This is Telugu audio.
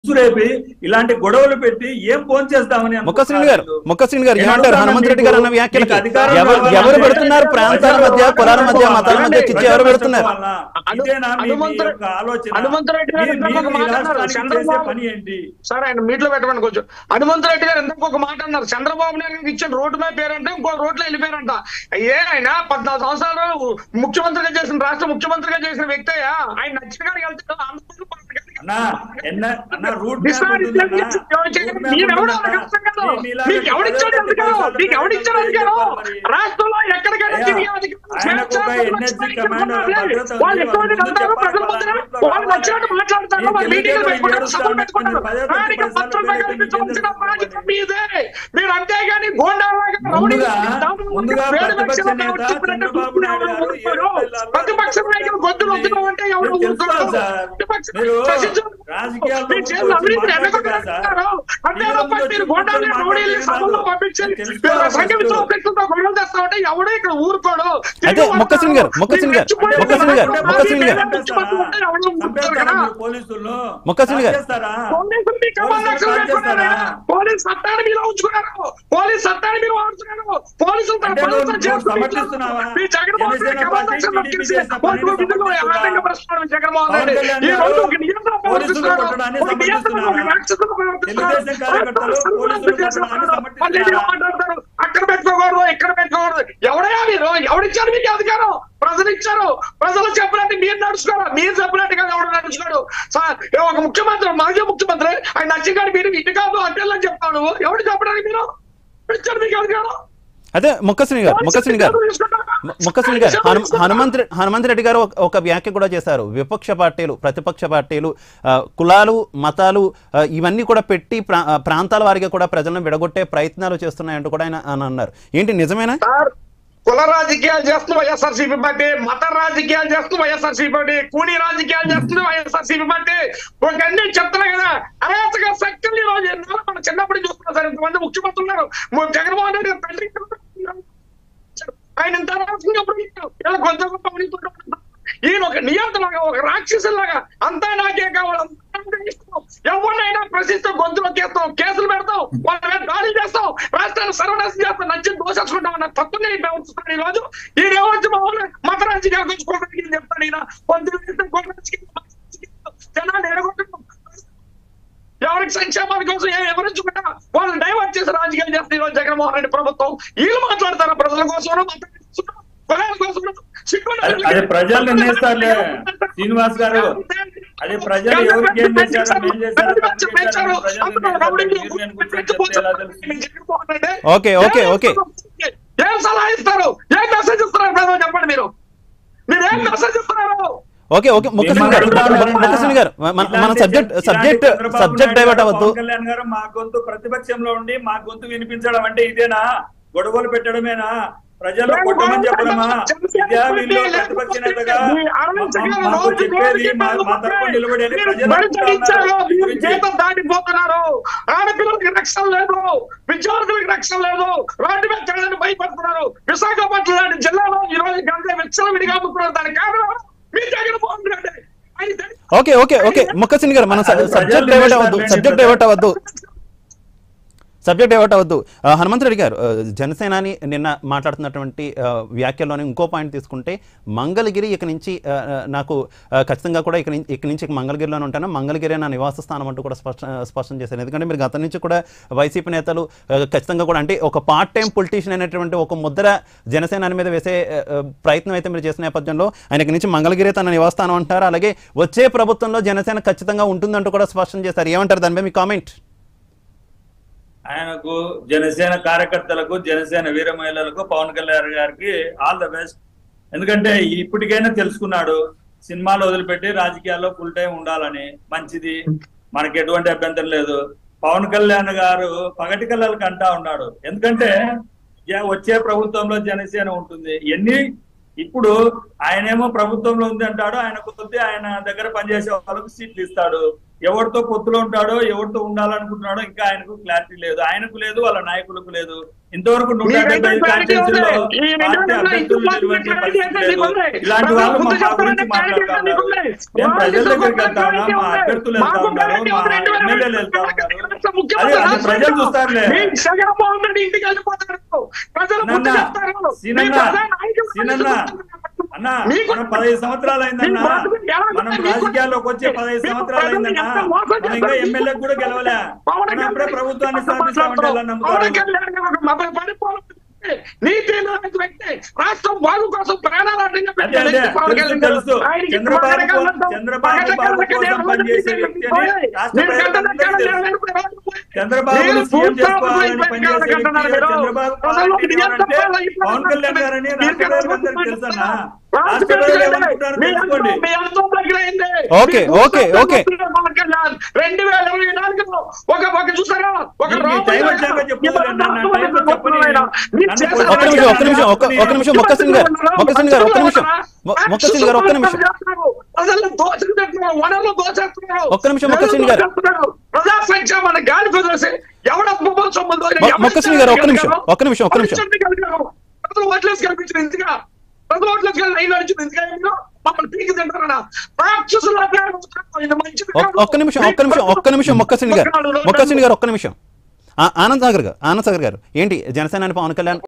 రేపి ఇలాంటి గొడవలు పెట్టి ఏం ఫోన్ చేస్తామని ముఖశ్రీని గారు అనుకుంటున్నారు? ముఖశ్రీని గారు నేను ఏమంటారు అడుగుతాను హనుమంత్ రెడ్డి గారు అన్న మీకు, వ్యాఖ్యలకి మీకు అధికారం ఎవరు కావాలా? ఎవరు పెడుతున్నారు ప్రాంతాల మధ్య కులాల మధ్య మతాల మధ్య ప్రజలు చిచ్చు ఎవరు పెడుతున్నారు కష్టపోవాలా? ఇదేనా మీ- మీ హనుమంతు- యొక్క ఆలోచన హనుమంతు రెడ్డి గారు మీ- ఇందాక మీరు ఒక ఈ మాట అన్నారు. రాష్ట్రానికి చేసే చంద్రబాబు- పని ఏంటి సార్ ఆయన మీట్లో పెట్టమని కొంచెం హనుమంత్ రెడ్డి గారు ఇంతకు ఒక మాట అన్నారు చంద్రబాబు నాయుడు గారికి ఇచ్చిన రోడ్డు మీద పేరంటే ఇంకో రోడ్లో వెళ్ళిపోయారంట ఏ ఆయన పద్నాలుగు సంవత్సరాలు ముఖ్యమంత్రిగా చేసిన రాష్ట్ర ముఖ్యమంత్రిగా చేసిన వ్యక్తి ఆయన నచ్చిన కాడికి వెళ్తే ఆంధ్రప్రదేశ్ పక్కన అన్నా ఎన్న అన్న రూట్ దిశా రిజర్వేషన్ మీరు ఎవరు అడగ అర్థం కాదు. మీకు ఎవడిచ్చాడు అధికారం మీకు ఎవడిచ్చాడు అధికారం రాష్ట్రంలో ఎక్కడికైనా తిరిగే అధికారం ఆయనకు ఒక NSC కమాండర్ భద్రత ఉంది. వాళ్ళు ఎటువంటి ముందు వెళ్తారు చెప్పాలి. ప్రజల మధ్యన వాళ్ళ వాళ్ళు నచ్చినట్టు మాట్లాడతారు మీకు వాళ్ళు మీటింగ్లు తెలియదు, పెట్టుకుంటారు మీరు సభలు పెట్టుకుంటారు పదే పదే దానికి పదే భద్రత పదే కల్పించవలసిన పదే బాధ్యత పదే మీదే మీరు అంతేగాని గోండాలాగా ముందుగా రౌడీ ముందుగా వేడి ప్రతిపక్ష పక్షంలో నేత చెప్పినట్టు చంద్రబాబు నాయుడు గారు ఎవరు ఏడు ఊరుకోరు. నెలల్లో ప్రతిపక్ష నాయకులు గొంతులు వద్దులు అంటే ఎవరు మీకు తెలుసా ఊరుకోరు. సార్? ప్రతిపక్ష మీరు ప్రశ్నించు- రాజకీయాల్లో మీరు చేసిన అవినీతిని మాట్లాడుతున్నారు ఎన్నుకుంటున్నారు. అంతే మీరు తప్ప మీరు గోండాలని మాట్లాడుతున్నారు. రౌడీలని సభల్లో పంపించి తెలుసు మీరు ఫస్ట్. సంఘ విశ్వాసంతో గొడవలు చేస్తా ఉంటే ఎవడో ఇక్కడ ఊరుకోడు అదే మొక్కసింగ్ గారు, మొక్కసింగ్ గారు, మొక్కసింగ్ గారు, మొక్కసింగ్ గారు. చంపేస్తారా మీరు పోలీసులను మొక్కసింగ్ గారు. చంపేస్తారా? పోలీసులు మీ కమాండ్ పోలీసులు యాక్షన్ కాల్ చేస్తారా? లేకున్నారా? పోలీస్ చట్టాన్ని మీరు ఉంచుకున్నారు పోలీస్ చట్టాన్ని మీరు వాడుతున్నారు పోలీసులు తన అంటే పనులు నువ్వు- తాను నువ్వు చేసుకుంటూ సమర్థిస్తున్నావా? మీ Jaganmohan Reddy Janasena command party action TDP నొక్కేసి చేసిన ఓ పనిని విధంగా సమర్థిస్తున్నావా? ఆటంకపరుస్తున్నాడు జగన్మోహన్ పవన్ రెడ్డి కళ్యాణ్ ఈ గారు రోజు ఒక నియంత్రణ పోలీసులు ప్రవర్తిస్తున్నాడు. కొట్టడాన్ని ఒక నియంత్రణ సమర్థిస్తున్నారా? ఒక రాక్షసుడు ప్రవర్తిస్తున్నాడు. తెలుగుదేశం కార్యకర్తలు పోలీసులు కొట్టడాన్ని సమర్థిస్తున్నారా? మళ్ళీ ఏం మాట్లాడతారు అక్కడ పెట్టుకోకూడదు ఇక్కడ పెట్టుకోకూడదు ఎవడయా మీరు ఎవడిచ్చారు మీకు అధికారం ప్రజలు ఇచ్చారు ప్రజలు చెప్పినట్టు మీరు నడుచుకోరు మీరు చెప్పినట్టుగా ఎవడు నడుచుకోడు సార్ ఏ ఒక ముఖ్యమంత్రి మాజీ ముఖ్యమంత్రి ఆయన నచ్చిన మీరు ఇటు కాదు అడ్డలని చెప్తాను ఎవడు చెప్పడానికి మీరు ఇచ్చారు మీకు అధికారం అదే ముఖశ్రీని గారు ముఖశ్రీని గారు ము- ముఖశ్రీని గారు హను హనుమంత్ రె- హనుమంత్ రెడ్డి గారు ఒక- ఒక వ్యాఖ్య కూడా చేశారు విపక్ష పార్టీలు ప్రతిపక్ష పార్టీలు ఆ, కులాలు మతాలు ఆ, ఇవన్నీ కూడా పెట్టి ప్రా- ఆ, ప్రాంతాల వారిగా కూడా ప్రజలను విడగొట్టే ప్రయత్నాలు చేస్తున్నాయంటూ కూడా ఆయన ఆయన అన్నారు ఏంటి నిజమేనా సార్ కుల రాజకీయాలు చేస్తున్న వైఎస్ఆర్సీపీ పార్టీ మత రాజకీయాలు చేస్తున్న వైఎస్ఆర్సీపీ పార్టీ కూలీ రాజకీయాలు చేస్తున్న వైఎస్ఆర్సీపీ పార్టీ ఒక అన్ని చెప్తున్నా కదా అరాచక శక్తులు ఈ రోజు ఎన్నాళ్ళు మనం చిన్నప్పుడు చూస్తున్నాం సార్ ఇంతమంది ముఖ్యమంత్రులు ఉన్నారు ము- జగన్మోహన్ రెడ్డి గారు తండ్రి ఆయన ఇంత అరాచకంగా ఎప్పుడు చేశారు? ఇలా కొంచెం గొప్ప అవినీతి ఉంటుంది. ఈయన ఒక నియంత్రణగా ఒక రాక్షసులాగా అంతా నాకే కావాలి అంతా నాకే ఇష్టం. ఎవరినైనా ప్రశ్నిస్తూ గొంతులో కేస్తాం కేసులు పెడతాం వాళ్ళ మీద దాడులు చేస్తాం రాష్ట్రాన్ని సర్వనాశం చేస్తాం నచ్చి దోషించుకుంటాం అన్న తత్వం నేను ప్రవర్తిస్తాను ఈ రోజు ఈ వచ్చి మా వాళ్ళు మత రాజకీయాల గురించి కొట్టడానికి చెప్తాను ఈయన పొద్దున లేస్తే గొడవ రాజకీయాలు, జనాన్ని ఎడగొట్టడం ఎవరికి సంక్షేమాల కోసం ఏం వివరించుకుంటా వాళ్ళు డైవర్ట్ చేసి రాజకీయాలు చేస్తే ఈరోజు జగన్మోహన్ రెడ్డి ప్రభుత్వం వీళ్ళు మాట్లాడతారా ప్రజల కోసం మతం కోసం, కులాల కోసం సిగ్గుండాలి. అది- అది ప్రజలు నిర్ణయిస్తారులే శ్రీనివాస్ గారు అది ప్రజలు ఎవరికి ఏం చేశారో ఏం చేశారో తప్పు చేశారో ప్రజలు నిర్ణయిస్తారు. మీరు నేను కూర్చొని చెప్తే ఎలా తెలుస్తుంది? Okay, okay, okay. ఏం సలహా ఇస్తారు ఏం మెసేజ్ ఇస్తున్నారు ప్రజలు చెప్పండి మీరు మీరు ఏం మెసేజ్ ఇస్తున్నారు ఓకే ఓకే ముఖశ్రీని గారు ముఖశ్రీని గారు మన మన ఇలాంటి సబ్జెక్ట్ ఇలాంటి subject Chandrababu subject Naidu divert గారు, అవ్వద్దు పవన్ కళ్యాణ్ గారు మా గొంతు ప్రతిపక్షంలో ఉండి మా గొంతు వినిపించడం అంటే ఇదేనా గొడవలు పెట్టడమేనా ప్రజలు కొట్టమని చెప్పడమా ఇదే వీళ్ళు ప్రతిపక్ష నేతగా మా- మాకు చెప్పేది మా మా తరపున నిలబడి అని ప్రజలు అనుకుంటున్నారు. ఈ గురించి జీతం దాటిపోతున్నారు ఆడపిల్లలకి రక్షణ లేదు విద్యార్థులకు రక్షణ లేదు రోడ్డు మీద తిరగడానికి భయపడుతున్నారు విశాఖపట్నం లాంటి జిల్లాలో ఈ రోజు గంట విచ్చల విడిగా అమ్ముతున్నారు దానికి కారణం మీ జగన్మోహన్ రెడ్డి ఆయన దళిత- ఓకే ఓకే ఓకే ముఖశ్రీని గారు మన అది ప్రజలు సబ్జెక్ట్ డైవర్ట్ అవ్వద్దు నిర్ణయిస్తారు. సబ్జెక్ట్ డైవర్ట్ అవ్వద్దు సబ్జెక్ట్ డైవర్ట్ అవ్వద్దు ఆ, హనుమంత్ రెడ్డి గారు ఆ, జనసేనాని నిన్న మాట్లాడుతున్నటువంటి ఆ, వ్యాఖ్యల్లోనే ఇంకో పాయింట్ తీసుకుంటే మంగళగిరి ఇక నుంచి ఆ, ఆ, నాకు ఆ, ఖచ్చితంగా కూడా ఇక నుంచి ఇక నుంచి ఇక మంగళగిరిలోనే ఉంటాను మంగళగిరి నా నివాస స్థానం అంటూ కూడా స్పష్ట స్పష్టం చేశారు ఎందుకంటే మీరు గతం నుంచి కూడా వైసీపీ నేతలు ఆ, ఖచ్చితంగా కూడా అంటే ఒక పార్ట్ టైం పొలిటీషియన్ అనేటువంటి ఒక ముద్ర జనసేనాని మీద వేసే ఆ, ఆ, ప్రయత్నం అయితే మీరు చేసిన నేపథ్యంలో ఆయన ఇక నుంచి మంగళగిరి తన నివాసస్థానం అంటారు అలాగే వచ్చే ప్రభుత్వంలో జనసేన ఖచ్చితంగా ఉంటుందంటూ కూడా స్పష్టం చేశారు ఏమంటారు దానిపై మీ కామెంట్ ఆయనకు జనసేన కార్యకర్తలకు జనసేన వీర మహిళలకు పవన్ కళ్యాణ్ గారికి ఆల్ ద బెస్ట్ ఎందుకంటే ఇప్పటికైనా తెలుసుకున్నాడు సినిమాలు వదిలిపెట్టి రాజకీయాల్లో ఫుల్ టైం ఉండాలని మంచిది మనకి ఎటువంటి అభ్యంతరం లేదు పవన్ కళ్యాణ్ గారు పగటి కళ్ళకి అంటా ఉన్నాడు ఎందుకంటే జ- వచ్చే ప్రభుత్వంలో జనసేన ఉంటుంది ఎన్ని ఇప్పుడు ఆయనేమో ప్రభుత్వంలో ఉంది అంటాడు ఆయన కొద్ది ఆయన దగ్గర పనిచేసే వాళ్ళకు సీట్లు ఇస్తాడు ఎవరితో పొత్తులో ఉంటాడో ఎవరితో ఉండాలనుకుంటున్నాడో ఇంకా ఆయనకు క్లారిటీ లేదు ఆయనకు లేదు వాళ్ళ నాయకులకు లేదు ఇంతవరకు నూట మీకైతే డెబ్బై ఐదు clarity కాన్స్టిట్యూన్సీలో ఉంది. ఈ రెండు పార్టీ నెలల్లో అభ్యర్థులు ఇంకో నిలబెట్టే clarity పరిస్థితి అయితే లేదు మీకు ఉంది. ఇలాంటి వాళ్ళు ప్రజలు మా గుర్తు గురించి చెప్పాలంటే మాట్లాడుతా clarity ఉన్నారు ఉంది. నేను ప్రజల వాళ్ళు దగ్గరికి వెళ్తా ఉన్నా clarity మా ఉంది. అభ్యర్థులు వెళ్తా మాకు ఉన్నారు clarity మా ఉంది. రెండు వేల ఎమ్మెల్యేలు వెళ్తా రాష్ట్ర ఉన్నారు ముఖ్యమంత్రి అదే అది రాష్ట్రంలో ప్రజలు చూస్తారులే మీ జగన్మోహన్ రెడ్డి ఇంటికి వెళ్ళిపోతారు ప్రజలు నన్న, గుర్తు చెప్తారు మీ సీనన్న, ప్రధాన నాయకులు సీనన్న, అన్న మీకు- మనం పదహైదు సంవత్సరాలు అయిందన్న మీ బాధలు ఎలా మనం ఉన్నాయి? రాజకీయాల్లోకి వచ్చే పదహైదు మీకు సంవత్సరాలు ప్రజలు అయిందన్న ఎంత మోసం మనం ఇంకా చేస్తారు? ఎమ్మెల్యే కూడా గెలవలే పవన్ మనం అప్పుడే కళ్యాణ్ ప్రభుత్వాన్ని మాట్లాడుతున్నాం. స్థాపిస్తామంటే ఎలా పవన్ నమ్ముతారు కళ్యాణ్ గారు మమ్మల్ని పడిపోవాలి నీతి లేని వ్యక్తి రాష్ట్రం బాగు కోసం ప్రాణాలు అడ్డంగా అదే పెట్టే అదే వ్యక్తి పవన్ తెలుసు కళ్యాణ్ గారు. తెలుసు ఆయనకి చంద్రబాబు పవన్ కళ్యాణ్ గారు చంద్రబాబు పవన్ బాబు కళ్యాణ్ కోసం గారు పనిచేసే వ్యక్తి అని రాష్ట్ర మీరు ప్రజలందరికీ గంటలు తెలుసు గంటలు గంటలు చంద్రబాబు మీరు సీఎం పూర్తి చేసుకోవాలని అయిపోయింది పనిచేసే వ్యక్తి అంటున్నారు మీరు. చంద్రబాబు ప్రజల్లో పార్టీ మీరు అంటే ఎంత పవన్ కళ్యాణ్ గారని మీరు రాష్ట్ర ప్రజలందరికీ తెలుసన్నా రాష్ట్ర రాష్ట్ర ప్రజలు ప్రజలు ఏమనుకుంటారో మీ తెలుసుకోండి అందరూ- మీ అందరూ దగ్గరైంది. ఓకే, మీ ఓకే, కూర్చొని ఓకే. పవన్ కళ్యాణ్ రెండు వేల ఇరవై నాలుగులో ఒక ఒక చూసారా ఒక మీ- మీ రాబోయే టైం వచ్చాక ఆయన చెప్పుదురు ఇప్పుడు అన్న, నా రాష్ట్రంలో టైంలో ఉన్న చెప్పని ఆయన. మీరు నన్ను చేసిన ఒక్క నిమిషం ఒక్క నిమిషం ఒక్క ఒక్క నిమిషం మొక్కసింగ్ గారు మొక్కసింగ్ గారు ఒక్క నిమిషం మొ- మొక్కసింగ్ గారు ఒక్క నిమిషం ప్రజలను దోచుకుంటున్నారు వనరులు దోచేస్తున్నారు ఒక్క నిమిషం, మొక్కసింగ్ గారు. దోచేస్తున్నారు. ప్రజా సంక్షేమాన్ని గాలి కుదిరేసి ఎవడ బొమ్మల సొమ్ములు దోచిన మొ- ఎవరు మొక్కసింగ్ గారు, ఒక్క నిమిషం, గెలిచారు? ఒక్క నిమిషం, ఒక్క నిమిషం. ఎవరు గెలిచారు? ప్రజలు ఓట్లేసి కనిపించిన ఇంతగా ప్రజలు ఓట్లేసి కలిపి లైన్ నడిచిన ఇంతగా మీరు మమ్మల్ని పీకి తింటారనా రాక్షసులు ఇది మంచిది ఒక్- కాదు. ఒక్క నిమిషం ఒక్క నిమిషం ఒక్క నిమిషం మొక్కసింగ్ గారు మొక్కసింగ్ గారు ఒక్క నిమిషం ఆ- ఆనంద్ సాగర్ గారు ఆనంద్ సాగర్ గారు ఏంటి జనసేన పవన్ కళ్యాణ్